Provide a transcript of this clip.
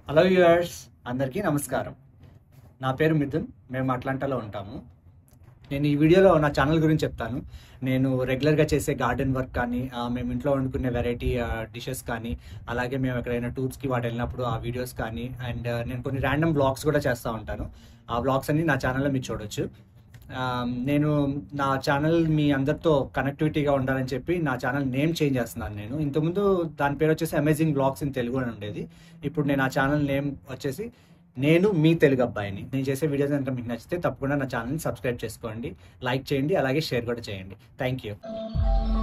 hello viewers అందరికీ నమస్కారం నా పేరు మిథున్ మేము అట్లాంటాలో ఉంటాము నేను ఈ వీడియోలో నా ఛానల్ గురించి చెప్తాను నేను రెగ్యులర్గా చేసే గార్డెన్ వర్క్ కానీ ఆ, మేము ఇంట్లో వండుకునే వెరైటీ డిషెస్ కానీ అలాగే మేము ఎక్కడైనా టూర్స్కి వాటి వెళ్ళినప్పుడు ఆ వీడియోస్ కానీ అండ్ నేను కొన్ని ర్యాండమ్ బ్లాగ్స్ కూడా చేస్తూ ఉంటాను ఆ బ్లాగ్స్ అన్ని నా ఛానల్లో మీరు చూడొచ్చు ఆ, నేను నా ఛానల్ మీ అందరితో కనెక్టివిటీగా ఉండాలని చెప్పి నా ఛానల్ నేమ్ చేంజ్ చేస్తున్నాను నేను ఇంతకుముందు దాని పేరు వచ్చేసి అమేజింగ్ బ్లాగ్స్ ఇన్ తెలుగు అని ఉండేది ఇప్పుడు నేను ఆ ఛానల్ నేమ్ వచ్చేసి నేను మీ తెలుగు అబ్బాయిని నేను చేసే వీడియోస్ కనుక మీకు నచ్చితే తప్పకుండా నా ఛానల్ని సబ్స్క్రైబ్ చేసుకోండి లైక్ చేయండి అలాగే షేర్ కూడా చేయండి థ్యాంక్ యూ